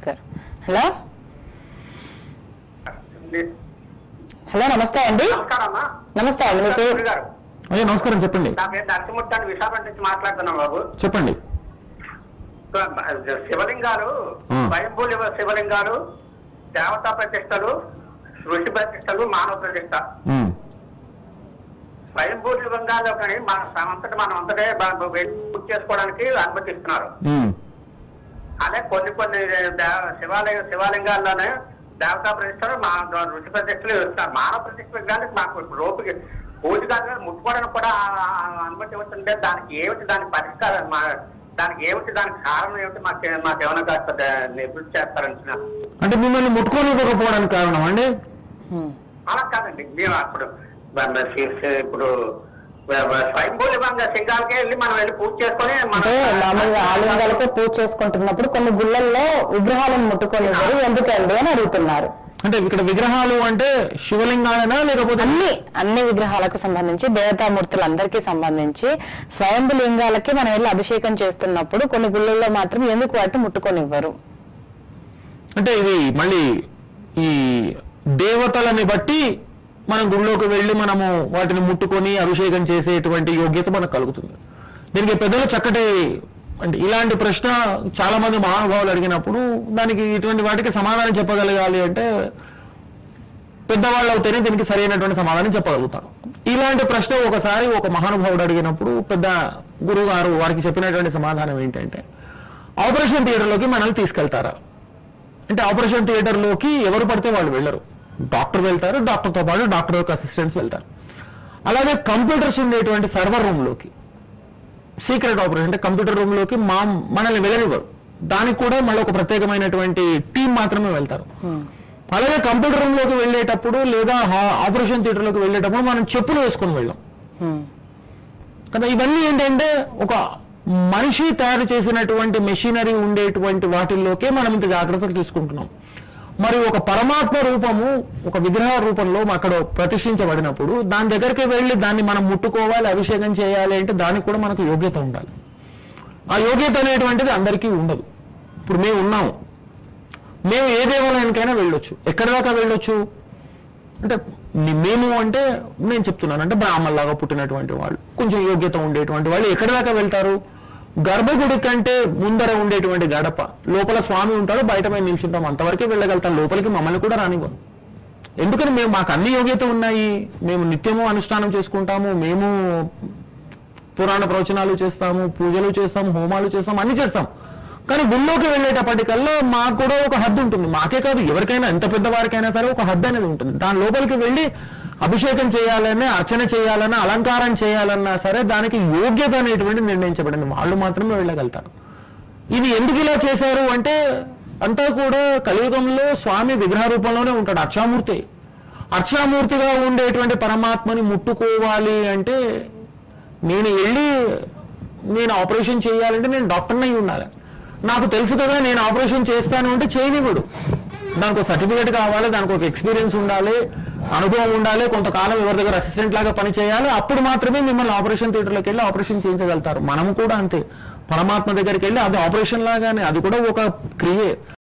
గారు hello hello నమస్తే అండి నమస్కారమ్మా నమస్తే అండి మీ పేరు గురువు గారు అయ్యా నమస్కారం చెప్పండి నా పేరు నరసింహూర్తి అని విశాఖపట్నం నుంచి మాట్లాడుతున్నాం బాబు చెప్పండి శివలింగాలు ఆ. స్వయంభూ శివలింగాలు దేవతా ప్రతిష్టలు ఋషి ప్రతిష్టలు మానవ ప్రతిష్ట ఉమ్, స్వయంభూ లింగాలు కానీ మన అంతటి మనం అంతటే బ- వెళ్ళి పూజ చేసుకోవడానికి అనుమతిస్తున్నారు ఉమ్, అదే కొన్ని కొన్ని దేవ- శివాలయ శివాలింగాల్లోనే దేవతా ప్రతిష్టలు మా ఋషి ప్రతిష్టలు ఇస్తున్నారు మానవ ప్రతిష్ట విగ్రహానికి మాకు రోపికి పూజ కాదు ముట్టుకోవడానికి కూడా ఆ- ఆ అనుమతి ఇవ్వతుంటే దానికి ఏమిటి దానికి పరిష్కారం మా దానికి ఏమిటి దానికి కారణం ఏమిటి మాకు మాకు ఏమైనా కాస్త ద- నివృత్తి చేస్తారంటున్నా అంటే మిమ్మల్ని ముట్టుకోనివ్వకపోవడానికి కారణం అండి హ్మ్. అలా కాదండి మేము అప్పుడు మ- మ- సి- సి- ఇప్పుడు స్వయంభూలివంగా సింగాలకే వెళ్ళి మనం వెళ్ళి పూజ చేసుకొని మనం- అంటే మామూలుగా ఆలయాలకే పూజ చేసుకుంటున్నప్పుడు కొన్ని గుళ్ళల్లో విగ్రహాలను ముట్టుకోనివ్వరు ఎందుకండి అని అడుగుతున్నారు అంటే ఇక్కడ విగ్రహాలు అంటే శివలింగాలనా లేకపోతే అన్ని అన్ని విగ్రహాలకు సంబంధించి దేవతామూర్తులందరికీ సంబంధించి స్వయంభు లింగాలకి మనం వెళ్ళి అభిషేకం చేస్తున్నప్పుడు కొన్ని గుళ్ళల్లో మాత్రం ఎందుకు వాటిని ముట్టుకోనివ్వరు అంటే ఇది మళ్ళీ ఈ దేవతలని బట్టి మనం గుళ్ళోకి వెళ్ళి మనము వాటిని ముట్టుకొని అభిషేకం చేసేటువంటి యోగ్యత మనకు కలుగుతుంది దీనికి పెద్దలు చక్కటి అంటే ఇలాంటి ప్రశ్న చాలా మంది మహానుభావులు అడిగినప్పుడు దానికి ఇటువంటి వాటికి సమాధానం చెప్పగలగాలి అంటే పెద్దవాళ్ళు అవుతేనే దీనికి సరైనటువంటి సమాధానం చెప్పగలుగుతారు ఇలాంటి ప్రశ్న ఒకసారి ఒక మహానుభావుడు అడిగినప్పుడు పెద్ద గురువు గారు వారికి చెప్పినటువంటి సమాధానం ఏంటంటే ఆపరేషన్ థియేటర్లోకి మనల్ని తీసుకెళ్తారా అంటే ఆపరేషన్ థియేటర్లోకి ఎవరు పడితే వాళ్ళు వెళ్ళరు డాక్టర్ వెళ్తారు డాక్టర్తో పాటు డాక్టర్ యొక్క అసిస్టెంట్స్ వెళ్తారు అలాగే కంప్యూటర్స్ ఉండేటువంటి సర్వర్ రూమ్లోకి సీక్రెట్ ఆపరేషన్ అంటే కంప్యూటర్ రూమ్లోకి మా మనల్ని వెళ్ళనివ్వరు దానికి కూడా మళ్ళీ ఒక ప్రత్యేకమైనటువంటి టీం మాత్రమే వెళ్తారు అలాగే కంప్యూటర్ రూమ్లోకి వెళ్ళేటప్పుడు లేదా హా- ఆపరేషన్ థియేటర్లోకి వెళ్ళేటప్పుడు మనం చెప్పులు వేసుకొని వెళ్ళాం హ్మ్. కదా ఇవన్నీ ఏంటంటే ఒక మనిషి తయారు చేసినటువంటి మెషినరీ ఉండేటువంటి వాటిల్లోకే మనం ఇంత జాగ్రత్తలు తీసుకుంటున్నాం మరి ఒక పరమాత్మ రూపము ఒక విగ్రహ రూపంలో అక్కడ ప్రతిష్ఠించబడినప్పుడు దాని దగ్గరికి వెళ్ళి దాన్ని మనం ముట్టుకోవాలి అభిషేకం చేయాలి అంటే దానికి కూడా మనకు యోగ్యత ఉండాలి ఆ యోగ్యత అనేటువంటిది అందరికీ ఉండదు ఇప్పుడు మేము ఉన్నాము మేము ఏ దేవాలయానికైనా వెళ్ళొచ్చు ఎక్కడి దాకా వెళ్ళొచ్చు అంటే ని- మేము అంటే నేను చెప్తున్నాను అంటే బ్రాహ్మణలాగా పుట్టినటువంటి వాళ్ళు కొంచెం యోగ్యత ఉండేటువంటి వాళ్ళు ఎక్కడి దాకా వెళ్తారు గర్భగుడి కంటే ముందర ఉండేటువంటి గడప లోపల స్వామి ఉంటాడు బయట మేము నిల్చుంటాం అంతవరకే వెళ్ళగలుగుతాం లోపలికి మమ్మల్ని కూడా రానివ్వం ఎందుకని మేము మాకు అన్ని యోగ్యత ఉన్నాయి మేము నిత్యము అనుష్ఠానం చేసుకుంటాము మేము పురాణ ప్రవచనాలు చేస్తాము పూజలు చేస్తాము హోమాలు చేస్తాము అన్ని చేస్తాం కానీ గుళ్ళోకి వెళ్ళేటప్పటికల్లా మాకు కూడా ఒక హద్దు ఉంటుంది మాకే కాదు ఎవరికైనా ఎంత పెద్దవారికైనా సరే ఒక హద్దు అనేది ఉంటుంది దాని లోపలికి వెళ్ళి అభిషేకం చేయాలనే అర్చన చేయాలన్నా అలంకారం చేయాలన్నా సరే దానికి యోగ్యత అనేటువంటి నిర్ణయించబడింది వాళ్ళు మాత్రమే వెళ్ళగలుగుతారు ఇది ఎందుకు ఇలా చేశారు అంటే అంతా కూడా కలియుగంలో స్వామి విగ్రహ రూపంలోనే ఉంటాడు అక్షామూర్తి అక్షామూర్తిగా ఉండేటువంటి పరమాత్మని ముట్టుకోవాలి అంటే నేను వెళ్ళి నేను ఆపరేషన్ చేయాలంటే నేను డాక్టర్ని అయి ఉండాలి నాకు తెలుసు కదా నేను ఆపరేషన్ చేస్తాను అంటే చేయనివ్వడు దానికి ఒక సర్టిఫికేట్ కావాలి దానికి ఒక ఎక్స్పీరియన్స్ ఉండాలి అనుభవం ఉండాలి కొంతకాలం ఎవరి దగ్గర అసిస్టెంట్ లాగా పని చేయాలి అప్పుడు మాత్రమే మిమ్మల్ని ఆపరేషన్ థియేటర్లోకి వెళ్ళి ఆపరేషన్ చేయించగలుగుతారు మనము కూడా అంతే పరమాత్మ దగ్గరికి వెళ్ళి అది ఆపరేషన్ లాగానే అది కూడా ఒక క్రియే